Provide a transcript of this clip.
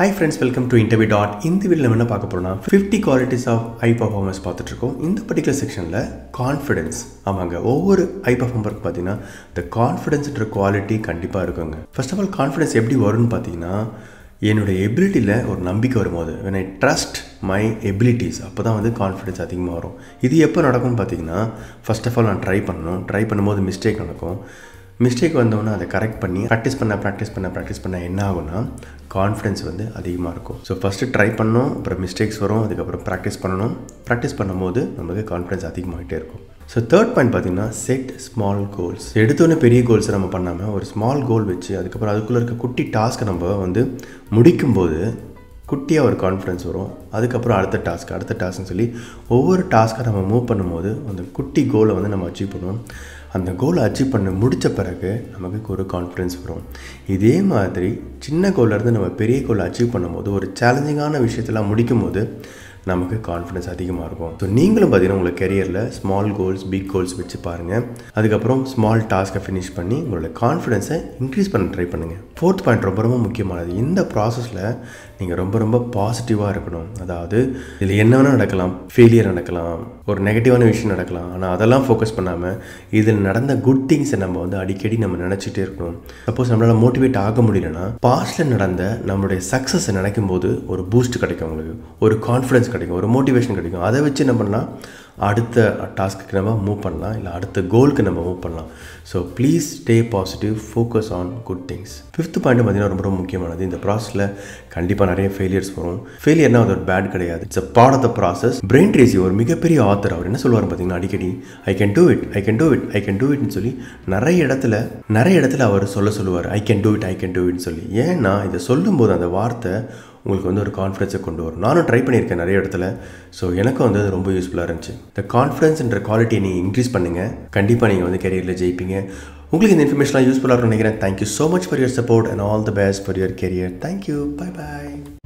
hi friends welcome to interview dot இந்த video நம்ம என்ன பார்க்க போகிறோம்னா fifty qualities of high performance பார்த்துட்ருக்கோம் இந்த பர்டிகுலர் செக்ஷனில் கான்ஃபிடென்ஸ் ஆமாங்க ஒவ்வொரு ஹை பர்ஃபார்மருக்கு பார்த்தீங்கன்னா இந்த கான்ஃபிடென்ஸ்ன்ற குவாலிட்டி கண்டிப்பாக இருக்குங்க ஃபர்ஸ்ட் ஆஃப் ஆல் கான்ஃபிடென்ஸ் எப்படி வரும்னு பார்த்தீங்கன்னா என்னுடைய எபிலிட்டியில் ஒரு நம்பிக்கை வரும்போது when I trust my abilities அப்போ தான் வந்து கான்ஃபிடென்ஸ் அதிகமாக வரும் இது எப்போ நடக்கும்னு பார்த்தீங்கன்னா ஃபர்ஸ்ட் ஆஃப் ஆல் நான் ட்ரை பண்ணணும் ட்ரை பண்ணும்போது மிஸ்டேக் நடக்கும் மிஸ்டேக் வந்தோன்னே அதை கரெக்ட் பண்ணி ப்ராக்டிஸ் பண்ண ப்ராக்டிஸ் பண்ண ப்ராக்டிஸ் பண்ண என்ன ஆகும்னா கான்ஃபிடென்ஸ் வந்து அதிகமாக இருக்கும் ஸோ ஃபஸ்ட்டு ட்ரை பண்ணணும் அப்புறம் மிஸ்டேக்ஸ் வரும் அதுக்கப்புறம் ப்ராக்டிஸ் பண்ணணும் ப்ராக்டிஸ் பண்ணும்போது நமக்கு கான்ஃபிடென்ஸ் அதிகமாகிட்டே இருக்கும் ஸோ தேர்ட் பாயிண்ட் பார்த்தீங்கன்னா செட் ஸ்மால் கோல்ஸ் எடுத்தோன்னே பெரிய கோல்ஸை நம்ம பண்ணாமல் ஒரு ஸ்மால் கோல் வச்சு அதுக்கப்புறம் அதுக்குள்ளே இருக்க குட்டி டாஸ்க்கை நம்ம வந்து முடிக்கும்போது குட்டியாக ஒரு கான்ஃபிடன்ஸ் வரும் அதுக்கப்புறம் அடுத்த டாஸ்க் அடுத்த டாஸ்க்னு சொல்லி ஒவ்வொரு டாஸ்க்கை நம்ம மூவ் பண்ணும்போது அந்த குட்டி கோலை வந்து நம்ம அச்சீவ் பண்ணுவோம் அந்த கோலை அச்சீவ் பண்ண முடித்த பிறகு நமக்கு ஒரு கான்ஃபிடன்ஸ் வரும் இதே மாதிரி சின்ன கோல்லேருந்து நம்ம பெரிய கோலை அச்சீவ் பண்ணும்போது ஒரு சேலஞ்சிங்கான விஷயத்தெல்லாம் முடிக்கும் போது நமக்கு கான்ஃபிடன்ஸ் அதிகமாக இருக்கும் ஸோ நீங்களும் பார்த்தீங்கன்னா உங்கள் கெரியரில் ஸ்மால் கோல்ஸ் பிக் கோல்ஸ் வச்சு பாருங்கள் அதுக்கப்புறம் ஸ்மால் டாஸ்க்கை ஃபினிஷ் பண்ணி உங்களோட கான்ஃபிடென்ஸை இன்க்ரீஸ் பண்ண ட்ரை பண்ணுங்கள் ஃபோர்த் பாயிண்ட் ரொம்ப ரொம்ப முக்கியமானது இந்த ப்ராசஸில் நீங்கள் ரொம்ப ரொம்ப பாசிட்டிவாக இருக்கணும் அதாவது இதில் என்ன வேணால் நடக்கலாம் ஃபெயிலியர் நடக்கலாம் ஒரு நெகட்டிவான விஷயம் நடக்கலாம் ஆனால் அதெல்லாம் ஃபோக்கஸ் பண்ணாமல் இதில் நடந்த குட் திங்ஸை நம்ம வந்து அடிக்கடி நம்ம நினச்சிட்டே இருக்கணும் சப்போஸ் நம்மளால் மோட்டிவேட் ஆக முடியலன்னா பாஸ்ட்டில் நடந்த நம்மளுடைய சக்ஸஸை நினைக்கும் போது ஒரு பூஸ்ட் கிடைக்கும் உங்களுக்கு ஒரு கான்ஃபிடன்ஸ் கிடைக்கும் ஒரு மோட்டிவேஷன் கிடைக்கும் அதை வச்சு என்ன பண்ணலாம் அடுத்த டாஸ்க்கு நம்ம மூவ் பண்ணலாம் இல்லை அடுத்த கோலுக்கு நம்ம மூவ் பண்ணலாம் so please stay positive focus on good things fifth point பார்த்தீங்கன்னா ரொம்ப ரொம்ப முக்கியமானது இந்த ப்ராசஸில் கண்டிப்பாக நிறைய ஃபெயிலியர்ஸ் வரும் ஃபெயிலியர்னா அது ஒரு பேட் கிடையாது it's a part of the process Brian Tracy ஒரு மிகப்பெரிய ஆத்தர் அவர் என்ன சொல்லுவார் பார்த்தீங்கன்னா அடிக்கடி I can do it I can do it I can do இட்னு சொல்லி நிறைய இடத்துல நிறைய இடத்துல அவர் சொல்ல சொல்லுவார் I can do it I can do இட்னு சொல்லி ஏன்னா இதை சொல்லும்போது அந்த வார்த்தை உங்களுக்கு வந்து ஒரு கான்ஃபிடன்ஸை கொண்டு வரும் நானும் ட்ரை பண்ணியிருக்கேன் நிறைய இடத்துல ஸோ எனக்கும் வந்து அது ரொம்ப யூஸ்ஃபுல்லாக இருந்துச்சு இந்த கான்ஃபிடன்ஸ்ன்ற குவாலிட்டியை நீங்கள் இன்க்ரீஸ் பண்ணுங்கள் கண்டிப்பாக நீங்கள் வந்து கெரியரில் ஜெயிப்பீங்க உங்களுக்கு இந்த இன்ஃபர்மேஷன்லாம் யூஸ்ஃபுல்லாக இருக்கும்னு நினைக்கிறேன் thank you so much for your support and all the best for your career thank you bye bye